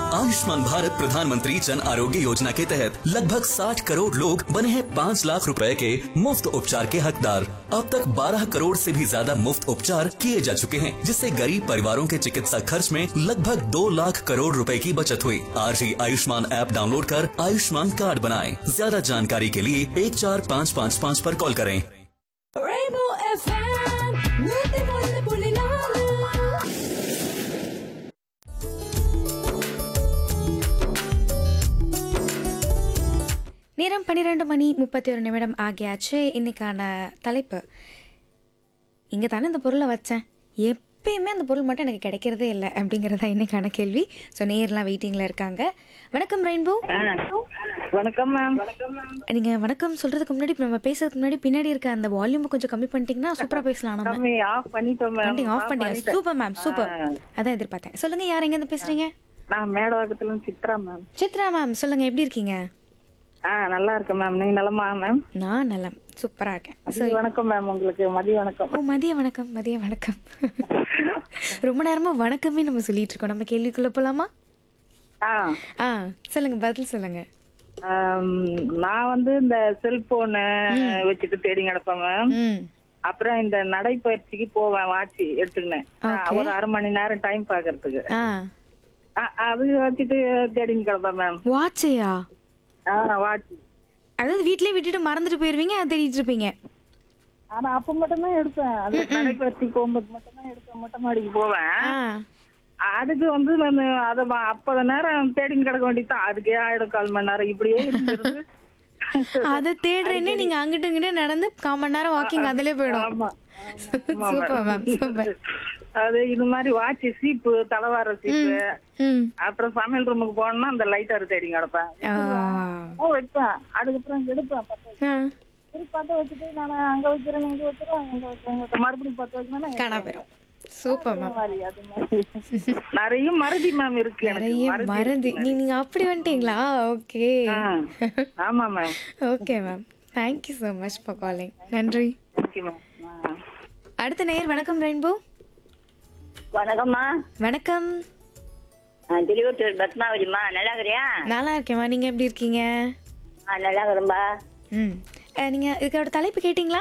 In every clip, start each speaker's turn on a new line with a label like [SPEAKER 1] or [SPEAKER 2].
[SPEAKER 1] आयुष्मान भारत प्रधानमंत्री जन आरोग्य योजना के तहत लगभग 60 करोड़ लोग बने हैं 5 लाख रुपए के मुफ्त उपचार के हकदार अब तक 12 करोड़ से भी ज्यादा मुफ्त उपचार किए जा चुके हैं जिससे गरीब परिवारों के चिकित्सा खर्च में लगभग 2 लाख करोड़ रुपए की बचत हुई आज ही आयुष्मान ऐप डाउनलोड कर आयुष्मान कार्ड बनाएं ज्यादा जानकारी के लिए एक चार पाँच पाँच पाँच पर कॉल करें
[SPEAKER 2] Rainbow FM, நூத்தி ஒன்று புள்ளி நாலு
[SPEAKER 3] நேரம் பன்னிரெண்டு மணி முப்பத்தி ஒரு நிமிடம் ஆகியாச்சு இன்னைக்கான தலைப்பு இங்கே தானே இந்த பொருளை வச்சேன் எப்பயுமே அந்த பொருள் மட்டும் எனக்கு கிடைக்கிறதே இல்லை அப்படிங்கிறதா இன்னைக்கான கேள்வி ஸோ நேர்லாம் வெயிட்டிங்கில் இருக்காங்க வணக்கம் ரெயின்போ
[SPEAKER 4] வணக்கம் மேம்
[SPEAKER 3] நீங்கள் வணக்கம் சொல்கிறதுக்கு முன்னாடி இப்ப நம்ம பேசுறதுக்கு முன்னாடி பின்னாடி இருக்க அந்த வால்யூம் கொஞ்சம் கம்மி பண்ணிட்டீங்கன்னா சூப்பராக பேசலாம் நம்ம
[SPEAKER 4] கம்மி ஆஃப் பண்ணிட்டோம் மேம்
[SPEAKER 3] பண்ணிட்டீங்க ஆஃப் பண்ணிட்டீங்க சூப்பர் மேம் சூப்பர் அதான் எதிர்பார்த்தேன் சொல்லுங்கள் யார் எங்கேருந்து பேசுகிறீங்க
[SPEAKER 4] நான் மேடவாக்கத்துல இருந்து சித்ரா மேம்
[SPEAKER 3] சித்ரா மேம் சொல்லுங்கள் எப்படி இருக்கீங்க
[SPEAKER 4] ஆ நல்லா இருக்கேன் மேம் நீங்க நலமா மேம்
[SPEAKER 3] நான் நலம் சூப்பராக இருக்கேன்
[SPEAKER 4] மதிய வணக்கம் மேம் உங்களுக்கு மதிய வணக்கம்
[SPEAKER 3] ஓ மதிய வணக்கம் மதிய வணக்கம் ரொம்ப நேரமா வணக்கமே நம்ம சொல்லிட்டு இருக்கோம் நம்ம கேள்விக்குள்ள போலாமா
[SPEAKER 4] ஆ
[SPEAKER 3] ஆ சொல்லுங்க பதில் சொல்லுங்க
[SPEAKER 4] ஆம், நான் வந்து இந்த செல்போனு வச்சுட்டு தேடி கிடப்பேன் மேம்
[SPEAKER 3] ம்
[SPEAKER 4] அப்புறம் இந்த நடைப்பயிற்சிக்கு போவேன் வாட்சி எடுத்துக்கினேன் ஆ, ஒரு அரை மணி நேரம் டைம் பாக்குறதுக்கு
[SPEAKER 3] ஆ
[SPEAKER 4] ஆ, அது வச்சுட்டு தேடின்னு கிடப்பேன் மேம்
[SPEAKER 3] வாட்சையா
[SPEAKER 4] ஆ வாட்சி
[SPEAKER 3] அதாவது வீட்லயே விட்டுட்டு மறந்துட்டு போயிருவீங்க அதை தேடிட்டு இருப்பீங்க
[SPEAKER 4] ஆனா அப்ப மட்டும் தான் எடுப்பேன் அது நடைப்பயிற்சிக்கு போகும்போது மட்டும் தான் எடுப்பேன் மொட்டை மாடிக்கு போவேன்
[SPEAKER 3] ஆ
[SPEAKER 4] அதுக்கு வந்து நான் அத வ- அப்பத நேரம் தேடின்னு கிடக்க வேண்டியதுதான் அதுக்கே ஆயிடும் கால் மணி நேரம் இப்படியே இருந்திருந்து
[SPEAKER 3] அதை தேடுறேன்னு நீங்க அங்கிட்டு இங்கிட்ட நடந்து கால் மணி நேரம் வாக்கிங் அதிலே போயிடும்
[SPEAKER 4] ஆமா
[SPEAKER 3] சூப்பர் மேம் சூப்பர்
[SPEAKER 4] அது இது மாதிரி வாட்சி சீப்பு தலைவார சீப்பு
[SPEAKER 3] ம்
[SPEAKER 4] அப்புறம் சமையல் ரூமுக்கு போனோம்னா அந்த லைட்டர் தேடி கிடப்பேன்
[SPEAKER 3] ஆ
[SPEAKER 4] ஓ, வைப்பேன் அதுக்கப்புறம் எடுப்பேன் பத்த வச்சு.
[SPEAKER 3] ஆ.
[SPEAKER 4] சரி பத்த வச்சுட்டு நான் அங்க வைக்கிறேன் இங்க வைக்கிறேன் இங்க வைக்கிறேன் இங்க வைக்கிறேன். மறுபடியும் பத்த வைக்கணும்
[SPEAKER 3] காணா போயிடும் சூப்பர் மேம்
[SPEAKER 4] மாதிரி அது மாதிரி நிறைய மறதி மேம் இருக்கு எனக்கு
[SPEAKER 3] நிறைய
[SPEAKER 4] மறதி
[SPEAKER 3] மறந்து நீ நீங்க அப்படி வந்துட்டீங்களா ஓகே
[SPEAKER 4] ஆ. ஆமா ma'am
[SPEAKER 3] okay ma'am thank you so much for calling நன்றி
[SPEAKER 4] ஓகே மேம் ஆ.
[SPEAKER 3] அடுத்த நேயர் வணக்கம் ரெயின்போ
[SPEAKER 5] வணக்கம்மா
[SPEAKER 3] வணக்கம்
[SPEAKER 5] நான் திருவத்தூர் பத்மாவதிம்மா நல்லா இருக்கிறியா
[SPEAKER 3] நல்லா இருக்கேம்மா நீங்க எப்படி இருக்கீங்க
[SPEAKER 5] ஆ நல்லா இருக்கிறேன்பா
[SPEAKER 3] ம் அஹ், நீங்க இதுக்கோட தலைப்பு கேட்டிங்களா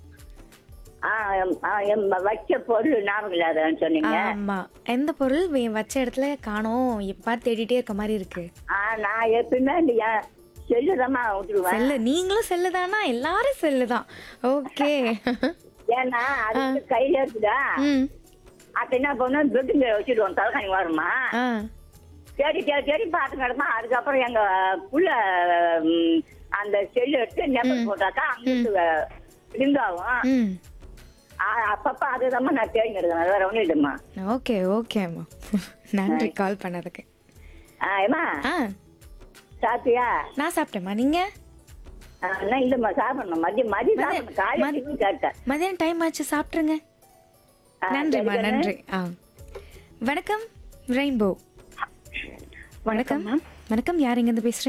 [SPEAKER 5] ஆ எம்- ஆ, எம் வச்ச பொருள் ஞாபகம் இல்லாதன்னு சொன்னீங்க
[SPEAKER 3] ஆமா எந்த பொருள் வே- வச்ச இடத்துல காணோம் எப்பா தேடிட்டே இருக்க மாதிரி இருக்கு
[SPEAKER 5] ஆ நான் எப்பயுமே இந்த என் செல்லு தாம்மா விட்டுருவேன்
[SPEAKER 3] செல்லு நீங்களும் செல்லு தானா எல்லாரும் செல்லு தான் ஓகே
[SPEAKER 5] ஏன்னா அது வந்து கையில இருக்குதா
[SPEAKER 3] ம்
[SPEAKER 5] அப்ப என்ன பண்ணுவோம் பெட்டுங்க வச்சுடுவோம் தலைகாணி வருமா
[SPEAKER 3] ஆ
[SPEAKER 5] தேடி தேடி தேடி பார்த்து கிடப்பா அதுக்கப்புறம் எங்க புள்ள ம், அந்த செல்லு எடுத்து நெம்பர் போட்டாக்கா அங்கிட்டு ரிங் ஆகும்
[SPEAKER 3] ம்
[SPEAKER 5] ஆ, அப்பப்ப அதுதாம்மா நான் தேடி எடுக்கிறேன் வேற ஒன்றும் இல்லைம்மா
[SPEAKER 3] ஓகே ஓகேம்மா நன்றி கால் பண்ணதுக்கு
[SPEAKER 5] ஆ ஏம்மா
[SPEAKER 3] ஆ
[SPEAKER 5] சாப்பிட்டியா
[SPEAKER 3] நான் சாப்பிட்டேம்மா நீங்க
[SPEAKER 5] அண்ணா இல்லம்மா சாப்பிடணும் மதியம் மதியம் சாப்பிடணும் காலையில் கேட்டேன்
[SPEAKER 3] மதியானம் டைம் ஆச்சு சாப்பிட்ருங்க
[SPEAKER 5] ஆ,
[SPEAKER 3] நன்றிம்மா
[SPEAKER 5] சரி, கண்ணு.
[SPEAKER 3] நன்றி ஆ வணக்கம் ரெயின்போ வணக்கம் வணக்கம் யார் இங்கேருந்து பேசுறீங்க